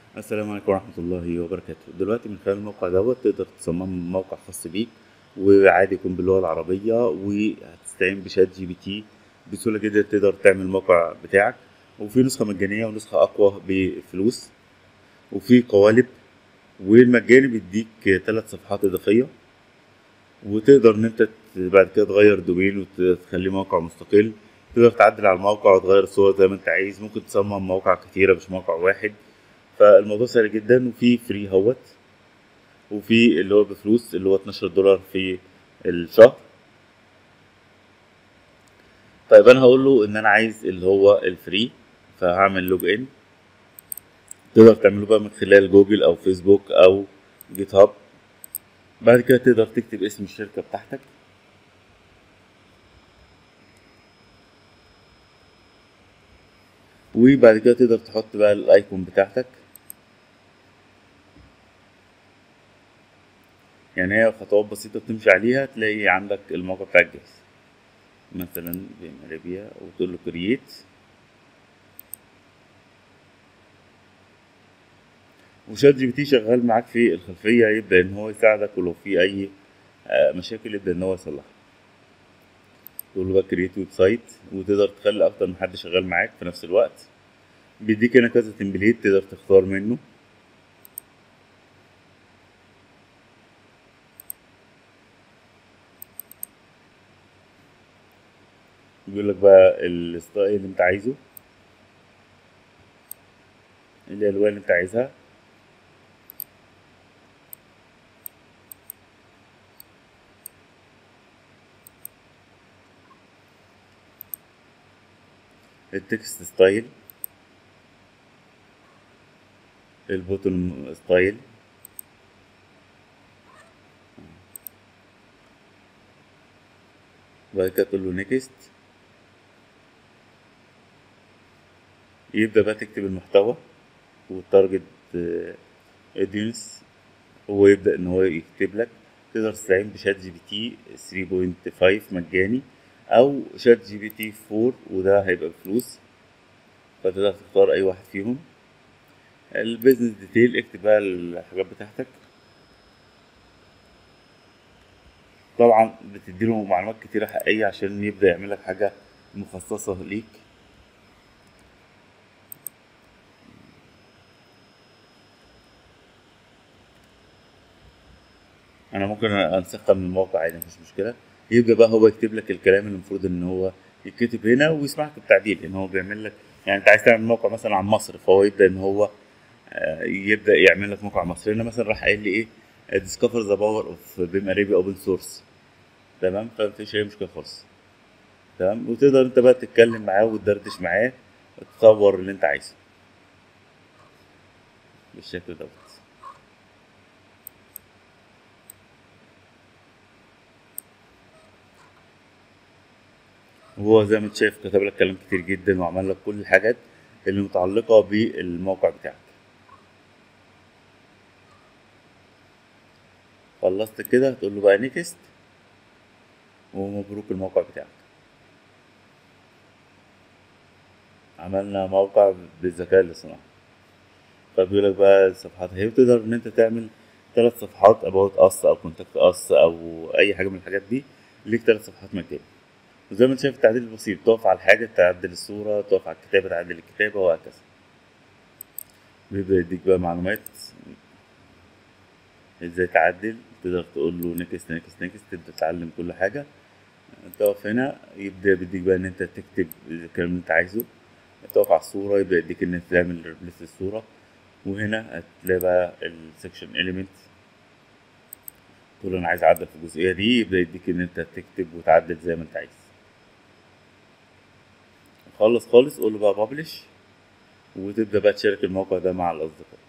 السلام عليكم ورحمة الله وبركاته دلوقتي من خلال الموقع دوت تقدر تصمم موقع خاص بيك وعادي يكون باللغة العربية وهتستعين بشات جي بي تي بسهولة جدا تقدر تعمل الموقع بتاعك وفي نسخة مجانية ونسخة أقوى بفلوس وفي قوالب والمجاني بيديك ثلاث صفحات إضافية وتقدر إن أنت ت- بعد كده تغير دومين وتخليه موقع مستقل تقدر تعدل على الموقع وتغير الصور زي ما أنت عايز ممكن تصمم مواقع كتيرة مش موقع واحد فالموضوع سهل جدا وفي فري هوت وفي اللي هو بفلوس اللي هو 12 دولار في الشهر طيب انا هقول له ان انا عايز اللي هو الفري فهعمل لوج ان تقدر تعمله بقى من خلال جوجل او فيسبوك او جيت هاب بعد كده تقدر تكتب اسم الشركة بتاعتك وبعد كده تقدر تحط بقى الايكون بتاعتك يعني هي خطوات بسيطة بتمشي عليها تلاقي عندك الموقع بتاعك جاهز مثلا بمريبيا وتقول له كرييت وشات جي بي تي شغال معاك في الخلفية يبدأ إن هو يساعدك ولو في أي آه، مشاكل يبدأ إن هو يصلحها تقول له بقى كرييت ويب سايت وتقدر تخلي أكتر من حد شغال معاك في نفس الوقت بيديك هنا كذا تمبليت تقدر تختار منه بيقول لك بقى الستايل اللي انت عايزه الالوان اللي انت عايزها التكست ستايل البوتون ستايل بعد كده تقول له نيكست يبدأ بقى تكتب المحتوى والتارجت اودينس هو يبدأ إن هو يكتب لك تقدر تستعين بشات جي بي تي 3.5 مجاني أو شات جي بي تي 4 وده هيبقى بفلوس فتقدر تختار أي واحد فيهم البيزنس ديتيل اكتب بقى الحاجات بتاعتك طبعا بتديله معلومات كتيرة حقيقية عشان يبدأ يعمل لك حاجة مخصصة ليك انا ممكن انسخها من الموقع عادي مفيش مشكله يبدا بقى هو يكتب لك الكلام اللي المفروض ان هو يتكتب هنا ويسمعك التعديل ان هو بيعمل لك يعني انت عايز تعمل موقع مثلا عن مصر فهو يبدا ان هو آه، يبدا يعمل لك موقع مصري هنا مثلا راح قايل لي ايه ديسكفر ذا باور اوف بيم اريبيا اوبن سورس تمام فمفيش اي مشكله خالص تمام وتقدر انت بقى تتكلم معاه وتدردش معاه تصور اللي انت عايزه بالشكل دوت وهو زي ما انت شايف كتب لك كلام كتير جدا وعمل لك كل الحاجات اللي متعلقة بالموقع بتاعك خلصت كده هتقول له بقى نيكست ومبروك الموقع بتاعك عملنا موقع بالذكاء الاصطناعي فبيقول لك بقى الصفحات اهي وتقدر ان انت تعمل ثلاث صفحات about us او contact us او اي حاجه من الحاجات دي ليك ثلاث صفحات مجاني وزي ما انت شايف التعديل البسيط تقف على الحاجه تعدل الصوره تقف على الكتابه تعدل الكتابه وهكذا بيبدا يديك بقى معلومات ازاي تعدل تقدر تقول له نيكست نيكست نيكست تبدا تتعلم كل حاجه تقف هنا يبدا بيديك بقى ان انت تكتب الكلام اللي انت عايزه تقف على الصوره يبدا يديك ان انت تعمل ريبليس الصوره وهنا هتلاقي بقى السكشن اليمنت تقول له انا عايز اعدل في الجزئيه دي يبدا يديك ان انت تكتب وتعدل زي ما انت عايز خلص خالص قول له بقى بابلش وتبدا بقى تشارك الموقع ده مع الاصدقاء